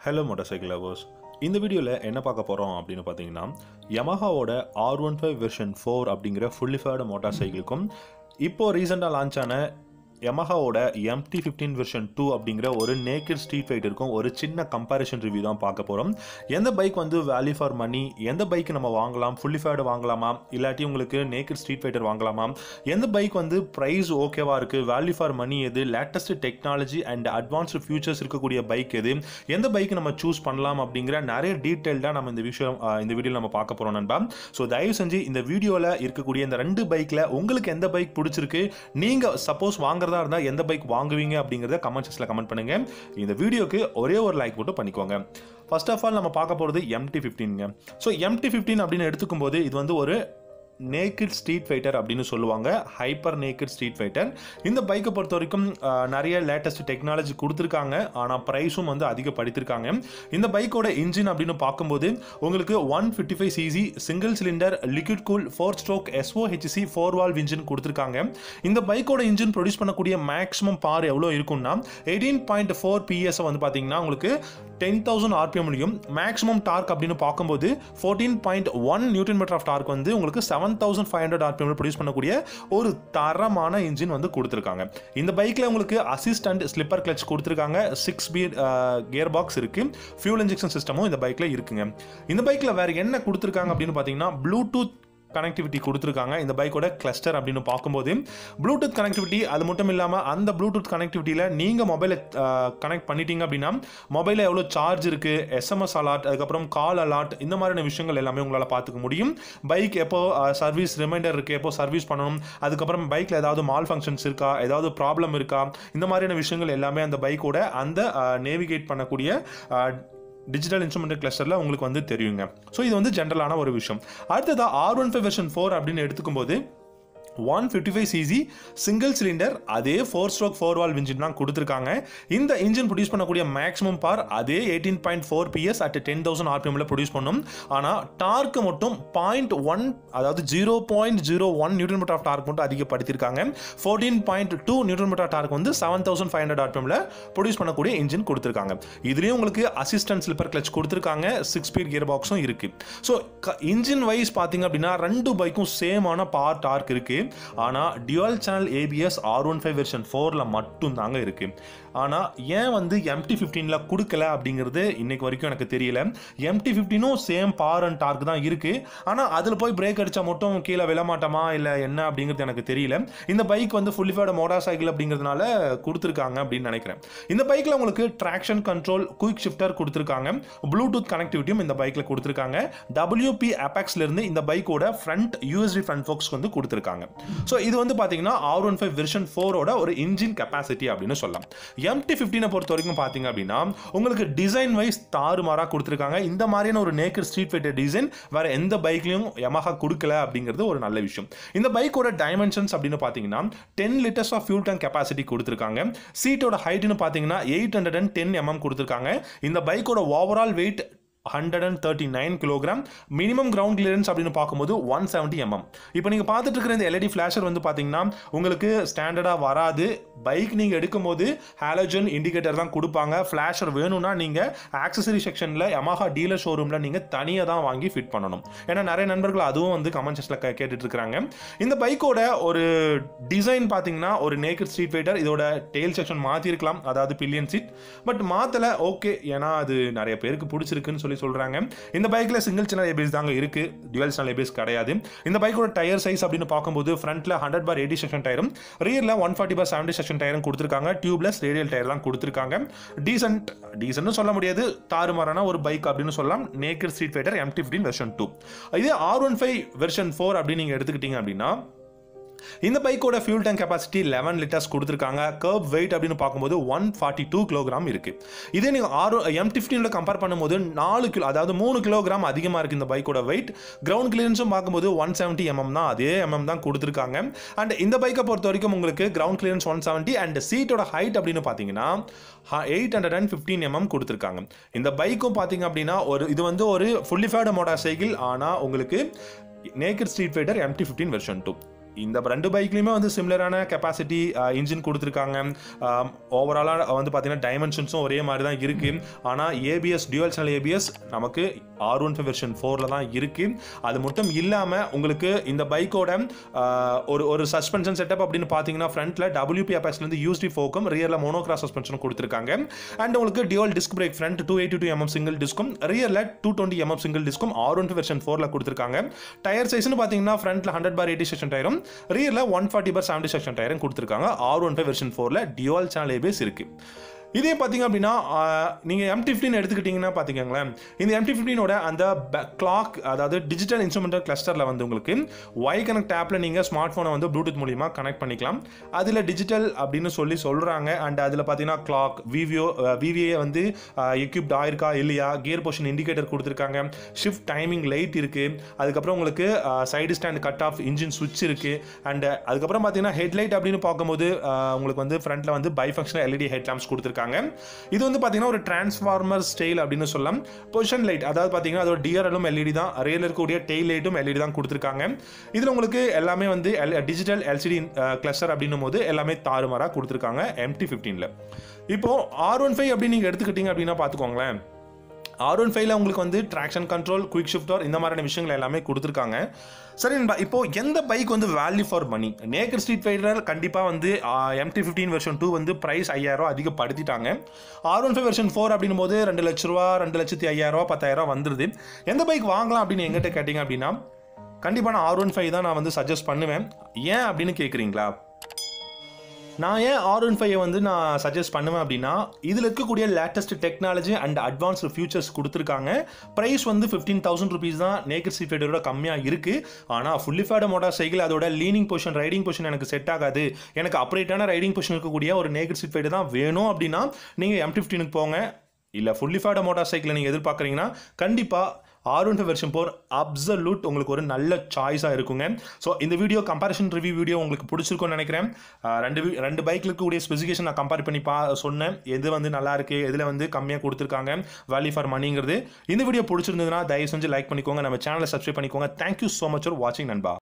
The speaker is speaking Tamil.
ஹலோ மோட்டார் சைக்கிள் லவர்ஸ் இந்த வீடியோவில் என்ன பார்க்க போகிறோம் அப்படின்னு பார்த்தீங்கன்னா யமஹாவோட R one five version four அப்படிங்கிற ஃபுல்லி ஃபேர்டு மோட்டார் சைக்கிளுக்கும் இப்போ ரீசெண்டாக லான்ச் ஆன யமஹாவோட எம்டி ஃபிஃப்டீன் வெர்ஷன் டூ அப்படிங்கிற ஒரு நேக்கட் ஸ்ட்ரீட் ஃபைட்டருக்கும் ஒரு சின்ன கம்பேரிஷன் ரிவ்யூ தான் பார்க்க போகிறோம் எந்த பைக் வந்து வேல்யூ ஃபார் மணி எந்த பைக் நம்ம வாங்கலாம் ஃபுல்லி ஃபேர்டு வாங்கலாமா இல்லாட்டி உங்களுக்கு நேக்கட் ஸ்ட்ரீட் ஃபைட்டர் வாங்கலாமா எந்த பைக் வந்து ப்ரைஸ் ஓகேவா இருக்குது வேல்யூ ஃபார் மணி எது latest technology and advanced futures இருக்கக்கூடிய பைக் எது எந்த பைக் நம்ம சூஸ் பண்ணலாம் அப்படிங்கிற நிறைய டீட்டெயில்டாக நம்ம இந்த விஷயம் ஆஹ், இந்த வீடியோவில் நம்ம பார்க்க போகிறோம் நண்பா ஸோ தயவு செஞ்சு இந்த வீடியோவில் இருக்கக்கூடிய இந்த ரெண்டு பைக்கில் உங்களுக்கு எந்த பைக் பிடிச்சிருக்கு நீங்கள் சப்போஸ் வாங்குறதா இருந்தால் எந்த பைக் வாங்குவீங்க அப்படிங்கிறத கமெண்ட் செக்ஷனில் கமெண்ட் பண்ணுங்க இந்த வீடியோக்கு ஒரே ஒரு லைக் மட்டும் பண்ணிக்கோங்க ஃபர்ஸ்ட் ஆஃப் ஆல் நம்ம பார்க்க போகிறது எம்டி ஃபிஃப்டீனுங்க ஸோ எம்டி ஃபிஃப்டீன் அப்படின்னு எடுத்துக்கும் போது இது வந்து ஒரு நேக்கிட் ஸ்ட்ரீட் ஃபைட்டர் அப்படின்னு சொல்லுவாங்க ஹைப்பர் நேக்கிட் ஸ்ட்ரீட் ஃபைட்டர் இந்த பைக்கை பொறுத்த வரைக்கும் ஆஹ், நிறைய லேட்டஸ்ட் டெக்னாலஜி கொடுத்துருக்காங்க ஆனால் ப்ரைஸும் வந்து அதிகப்படுத்திருக்காங்க இந்த பைக்கோட இன்ஜின் அப்படின்னு பார்க்கும்போது உங்களுக்கு one fifty five CC single cylinder liquid cool four stroke SOHC four valve engine கொடுத்துருக்காங்க இந்த பைக்கோட இன்ஜின் ப்ரொடியூஸ் பண்ணக்கூடிய மேக்ஸிமம் பார் எவ்வளோ இருக்கும்னா எயிட்டீன் பாயிண்ட் ஃபோர் பிஎஸ் வந்து பார்த்தீங்கன்னா உங்களுக்கு டென் தௌசண்ட் ஆர்பிஎம்லையும் மேக்ஸிமம் டார்க் அப்படின்னு பார்க்கும்போது fourteen point one newton meter of torque வந்து உங்களுக்கு seven thousand five hundred RPM produce பண்ணக்கூடிய ஒரு தரமான இன்ஜின் வந்து கொடுத்துருக்காங்க இந்த பைக்கில் உங்களுக்கு அசிஸ்டன்ட் ஸ்லிப்பர் கிளச் கொடுத்துருக்காங்க சிக்ஸ் பி கியர் பாக்ஸ் இருக்கு ஃபியூல் இன்ஜெக்ஷன் சிஸ்டமும் இந்த பைக்கில் இருக்குங்க இந்த பைக்கில் வேற என்ன கொடுத்துருக்காங்க அப்படின்னு பார்த்தீங்கன்னா ப்ளூடூத் கனெக்டிவிட்டி கொடுத்துருக்காங்க இந்த பைக்கோட கிளஸ்டர் அப்படின்னு பார்க்கும்போது ப்ளூடூத் கனெக்டிவிட்டி அது மட்டும் இல்லாமல் அந்த ப்ளூடூத் கனெக்டிவிட்டியில் நீங்கள் மொபைலை கனெக்ட் பண்ணிட்டீங்க அப்படின்னா மொபைலில் எவ்வளோ சார்ஜ் இருக்குது எஸ்எம்எஸ் அலாட் அதுக்கப்புறம் கால் அலாட் இந்த மாதிரியான விஷயங்கள் எல்லாமே உங்களால் பார்த்துக்க முடியும் பைக் எப்போ சர்வீஸ் ரிமைண்டர் இருக்குது எப்போ சர்வீஸ் பண்ணணும் அதுக்கப்புறம் பைக்கில் ஏதாவது மால் ஃபங்க்ஷன்ஸ் இருக்கா ஏதாவது ப்ராப்ளம் இருக்கா இந்த மாதிரியான விஷயங்கள் எல்லாமே அந்த பைக்கோட அந்த நேவிகேட் பண்ணக்கூடிய டிஜிட்டல் இன்ஸ்ட்ருமெண்ட் கிளஸ்டரில் உங்களுக்கு வந்து தெரியுங்க ஸோ இது வந்து ஜென்ரலான ஒரு விஷயம் அடுத்ததாக R one five version four அப்படின்னு எடுத்துக்கும்போது one fifty five CC single cylinder அதே four stroke four valve engine தான் கொடுத்துருக்காங்க இந்த இன்ஜின் ப்ரொடியூஸ் பண்ணக்கூடிய மேக்ஸிமம் பார் அதே eighteen point four PS at ten thousand ஆர்பிஎம்ல ப்ரொடியூஸ் பண்ணும் ஆனால் டார்க்கு மட்டும் பாயிண்ட் ஒன் அதாவது zero point zero one newton meter of torque மட்டும் அதிகப்படுத்தியிருக்காங்க fourteen point two newton meter torque வந்து seven thousand five hundred ஆர்பிஎம்ல produce பண்ணக்கூடிய இன்ஜின் கொடுத்துருக்காங்க இதுலேயும் உங்களுக்கு அசிஸ்டன்ட் ஸ்லிப்பர் கிளச் கொடுத்துருக்காங்க சிக்ஸ் ஸ்பீட் கியர் பாக்ஸும் இருக்கு ஸோ இன்ஜின் வைஸ் பார்த்தீங்க அப்படின்னா ரெண்டு பைக்கும் சேமான பார் டார்க் இருக்கு ஆனால் dual channel ABS R one five version ஃபோரில் மட்டும் தாங்க இருக்கு ஆனால் ஏன் வந்து எம்டி ஃபிஃப்டீனில் கொடுக்கல அப்படிங்கிறது இன்னைக்கு வரைக்கும் எனக்கு தெரியல எம்டி ஃபிஃப்டீனும் சேம் பார் அண்ட் டார்க் தான் இருக்கு ஆனால் அதில் போய் பிரேக் அடிச்சா மட்டும் கீழே விழமாட்டோமா இல்லை என்ன அப்படிங்கிறது எனக்கு தெரியல இந்த பைக் வந்து ஃபுல்லி ஃபேர்டு மோட்டார் சைக்கிள் அப்படிங்கிறதுனால கொடுத்துருக்காங்க அப்படின்னு நினைக்கிறேன் இந்த பைக்கில் உங்களுக்கு ட்ராக்ஷன் கண்ட்ரோல் குயிக் ஷிஃப்டர் கொடுத்துருக்காங்க ப்ளூடூத் கனெக்டிவிட்டியும் இந்த பைக்கில் கொடுத்துருக்காங்க டபிள்யூபி அபெக்ஸ்ல இருந்து இந்த பைக்கோட ஃப்ரண்ட் யூஎஸ்டி ஃப்ரண்ட் ஃபோக்ஸ் வந்து கொடுத்துருக்காங்க ஸோ இது வந்து பார்த்தீங்கன்னா ஆர் ஒன் ஃபைவ் வெர்ஷன் ஃபோரோட ஒரு இன்ஜின் கெப்பாசிட்டி அப்படின்னு சொல்லலாம் எம்டி ஃபிஃப்டீனை பொறுத்த வரைக்கும் பார்த்தீங்க அப்படின்னா உங்களுக்கு டிசைன் வைஸ் தாறுமாறாக கொடுத்துருக்காங்க இந்த மாதிரியான ஒரு நேக்கர் ஸ்ட்ரீட் ஃபைட்டர் டிசைன் வேற எந்த பைக்லையும் Yamaha கொடுக்கல அப்படிங்கிறது ஒரு நல்ல விஷயம் இந்த பைக்கோட டைமென்ஷன்ஸ் அப்படின்னு பார்த்தீங்கன்னா ten litres of fuel tank capacity கொடுத்துருக்காங்க சீட்டோட ஹைட்னு பார்த்தீங்கன்னா eight hundred and ten MM கொடுத்துருக்காங்க இந்த பைக்கோட overall weight hundred and thirty nine kilogram minimum ground clearance அப்படின்னு பார்க்கும்போது ஒன் செவன்ட்டி எம்எம் இப்போ நீங்கள் பார்த்துட்டு இருக்கிற இந்த எல்இடி ஃப்ளாஷர் வந்து பார்த்தீங்கன்னா உங்களுக்கு ஸ்டாண்டர்டாக வராது பைக் நீங்கள் எடுக்கும்போது ஹாலோஜன் இண்டிகேட்டர் தான் கொடுப்பாங்க ஃப்ளாஷர் வேணும்னா நீங்கள் ஆக்சசரி செக்ஷனில் Yamaha டீலர் ஷோரூமில் நீங்கள் தனியாக தான் வாங்கி ஃபிட் பண்ணணும் ஏன்னா நிறைய நண்பர்கள் அதுவும் வந்து கமெண்ட் செக்ஷனில் கேட்டுட்டு இருக்கிறாங்க இந்த பைக்கோட ஒரு டிசைன் பார்த்தீங்கன்னா ஒரு நேக்கட் ஸ்ட்ரீட் ஃபைட்டர் இதோட டெயில் செக்ஷன் மாற்றிருக்கலாம் அதாவது பில்லியன் சீட் பட் மாற்றலை ஓகே ஏன்னா அது நிறைய பேருக்கு பிடிச்சிருக்குன்னு சொல்லி சொல்கிறாங்க இந்த பைக்கில் சிங்கிள் சேனல் ஏபிஎஸ் தாங்க இருக்குது டுவல் சேனல் ஏபிஎஸ் கிடையாது இந்த பைக்கோட டயர் சைஸ் அப்படின்னு பார்க்கும்போது ஃப்ரண்ட்டில் ஹண்ட்ரட் பார் எயிட்டி செக்ஷன் டயரும் ரியரில் one forty bar seventy section டயரும் கொடுத்துருக்காங்க டியூப்லெஸ் ரேடியல் டயர் தான் கொடுத்துருக்காங்க டீசென்ட் டீசென்ட்னு சொல்ல முடியாது தாறுமாறான ஒரு பைக் அப்படின்னு சொல்லலாம் naked street fighter M fifteen version two இதே R one five version four அப்படின்னு நீங்கள் எடுத்துக்கிட்டீங்க அப்படின்னா இந்த பைக்கோட fuel tank capacity eleven litres கொடுத்துருக்காங்க கர்ப் வெயிட் அப்படின்னு பார்க்கும்போது ஒன் ஃபார்ட்டி டூ கிலோகிராம் இருக்கு இதே நீங்கள் ஆறு எம் ஃபிஃப்டீனில் கம்பேர் பண்ணும்போது நாலு கிலோ அதாவது மூணு கிலோகிராம் அதிகமாக இருக்கு இந்த பைக்கோட வெயிட் கிரவுண்ட் கிளியரன்ஸும் பார்க்கும்போது ஒன் செவன்ட்டி எம்எம் தான் அதே எம்எம் தான் கொடுத்துருக்காங்க அண்ட் இந்த பைக்கை பொறுத்த வரைக்கும் உங்களுக்கு ground clearance one seventy and சீட்டோட ஹைட் அப்படின்னு பார்த்தீங்கன்னா eight hundred and fifteen MM கொடுத்துருக்காங்க இந்த பைக்கும் பார்த்தீங்க அப்படின்னா ஒரு இது வந்து ஒரு ஃபுல்லி ஃபேர்டு மோட்டார் சைக்கிள் ஆனால் உங்களுக்கு naked street fighter MT fifteen version two இந்த ரெண்டு பைக்லையுமே வந்து சிமிலரான கெப்பாசிட்டி இன்ஜின் கொடுத்துருக்காங்க ஓவராலாக வந்து பார்த்தீங்கன்னா டைமென்ஷன்ஸும் ஒரே மாதிரி தான் இருக்குது ஆனால் ஏபிஎஸ் டியூவல் சேனல் ஏபிஎஸ் நமக்கு ஆர் ஒன் ஃபைவ் வெர்ஷன் ஃபோரில் தான் இருக்குது அது மட்டும் இல்லாமல் உங்களுக்கு இந்த பைக்கோட ஒரு ஒரு சஸ்பென்ஷன் செட்டப் அப்படின்னு பார்த்தீங்கன்னா ஃப்ரண்ட்டில் டபிள்யூபி அப்பாஸ்லேருந்து யூஸ்டி ஃபோக்கும் ரியரில் மோனோக்ராஸ் சஸ்பென்ஷனும் கொடுத்துருக்காங்க அண்ட் உங்களுக்கு dual disc brake front two eighty two MM single டிஸ்க்கும் ரியரில் டூ டுவெண்ட்டி எம்எம் சிங்கிள் டிஸ்க்கும் ஆர் ஒன் வெர்ஷன் ஃபோரில் கொடுத்துருக்காங்க டயர் சைஸ்னு பார்த்தீங்கன்னா ஃப்ரண்ட்டில் ஹண்ட்ரட் பார் எயிட்டி செக்ஷன் டயரும் ரியரில் one forty bar seventy section டயரும் கொடுத்துருக்காங்க ஆர் ஒன் ஃபைவ் வெர்ஷன் ஃபோரில் டியூவல் சேனல் ஏபிஎஸ் இருக்குது இதே பார்த்தீங்க அப்படின்னா நீங்கள் எம்டி ஃபிஃப்டின் எடுத்துக்கிட்டிங்கன்னா பார்த்துக்கோங்களேன் இந்த எம்டி ஃபிஃப்டினோட அந்த கிளாக் அதாவது டிஜிட்டல் இன்ஸ்ட்ருமெண்டல் கிளஸ்டரில் வந்து உங்களுக்கு ஒய் கனெக்ட் ஆப்பில் நீங்கள் ஸ்மார்ட் ஃபோனை வந்து ப்ளூடூத் மூலிமா கனெக்ட் பண்ணிக்கலாம் அதில் டிஜிட்டல் அப்படின்னு சொல்லி சொல்கிறாங்க அண்ட் அதில் பார்த்தீங்கன்னா கிளாக் விவிஓ விவிஏ வந்து எக்யூப்ட் ஆயிருக்கா இல்லையா கியர் பொசிஷன் இண்டிகேட்டர் கொடுத்துருக்காங்க ஷிஃப்ட் டைமிங் லைட் இருக்குது அதுக்கப்புறம் உங்களுக்கு side stand cut off engine சுவிட்ச் இருக்குது அண்ட் அதுக்கப்புறம் பார்த்தீங்கன்னா ஹெட்லைட் அப்படின்னு பார்க்கும்போது உங்களுக்கு வந்து ஃப்ரண்ட்டில் வந்து bi functional LED head lamps கொடுத்துருக்காங்க இது வந்து பார்த்தீங்கன்னா ஒரு டிரான்ஸ்ஃபார்மர் ஸ்டைல் அப்படின்னு சொல்லலாம் பொசிஷன் லைட் அதாவது பார்த்தீங்கன்னா அதோட டிஆர்எலும் எல்இடி தான் ரியல் இருக்கக்கூடிய டெய்ல் லைட்டும் எல்இடி தான் கொடுத்துருக்காங்க இதில் உங்களுக்கு எல்லாமே வந்து டிஜிட்டல் எல்சிடி கிளஸ்டர் அப்படின்னும் போது எல்லாமே தாறுமாறாக கொடுத்துருக்காங்க எம்டி ஃபிஃப்டீனில் இப்போ ஆர் ஒன் ஃபைவ் அப்படின்னு நீங்கள் எடுத்துக்கிட்டீங்க அப்படின்னா பார்த்துக்கோங்களேன் ஆர் ஒன் ஃபைவ்ல உங்களுக்கு வந்து ட்ராக்ஷன் கண்ட்ரோல் குயிக் ஷிஃப்டர் இந்த மாதிரியான விஷயங்கள் எல்லாமே கொடுத்துருக்காங்க சரி நண்பா இப்போ எந்த பைக் வந்து value for money naked street fighter கண்டிப்பாக வந்து எம்டி ஃபிஃப்டீன் வெர்ஷன் டூ வந்து ப்ரைஸ் ஐயாயிரம் அதிகப்படுத்திட்டாங்க R one five version four அப்படின்னும் போது ரெண்டு லட்ச ரூபா ரெண்டு லட்சத்தி ஐயாயிரம் ரூபா பத்தாயிரம் ரூபா வந்துருது எந்த பைக் வாங்கலாம் அப்படின்னு எங்கிட்ட கேட்டிங்க அப்படின்னா கண்டிப்பாக நான் ஆர் ஒன் ஃபைவ் தான் நான் வந்து சஜஸ்ட் பண்ணுவேன் ஏன் அப்படின்னு கேட்குறீங்களா நான் ஏன் ஆர் ஒன் ஃபைவ் வந்து நான் சஜஸ்ட் பண்ணுவேன் அப்படின்னா இதில் இருக்கக்கூடிய latest technology and advanced futures கொடுத்துருக்காங்க ப்ரைஸ் வந்து ஃபிஃப்டீன் தௌசண்ட் ருபீஸ் தான் நேக்கர் சீஃபேடோட கம்மியாக இருக்குது ஆனால் ஃபுல்லிஃபைடு மோட்டார் சைக்கிள் அதோட லீனிங் பொசிஷன் ரைடிங் பொசிஷன் எனக்கு செட் ஆகாது எனக்கு அப்ரேட்டான ரைடிங் பொசிஷன் இருக்கக்கூடிய ஒரு நேக்கர் சீஃபைடு தான் வேணும் அப்படின்னா நீங்கள் எம் ஃபிஃப்டீனுக்கு போங்க இல்லை ஃபுல்லிஃபைடு மோட்டார் சைக்கிளை நீங்கள் எதிர்பார்க்குறீங்கன்னா கண்டிப்பாக R one five version four absolute உங்களுக்கு ஒரு நல்ல சாய்ஸாக இருக்குங்க ஸோ இந்த வீடியோ கம்பேரிஷன் ரிவ்யூ வீடியோ உங்களுக்கு பிடிச்சிருக்கும்னு நினைக்கிறேன் ரெண்டு ரெண்டு பைக்கில் இருக்கக்கூடிய ஸ்பெசிஃபிகேஷன் நான் கம்பேர் பண்ணி பா சொன்னேன் எது வந்து நல்லா இருக்கு எதில் வந்து கம்மியாக கொடுத்துருக்காங்க வேல்யூ ஃபார் மணிங்கிறது இந்த வீடியோ பிடிச்சிருந்ததுன்னா தயவு செஞ்சு லைக் பண்ணிக்கோங்க நம்ம சேனலை சப்ஸ்கிரைப் பண்ணிக்கோங்க தேங்க்யூ ஸோ மச் ஃபார் வாட்சிங் நண்பா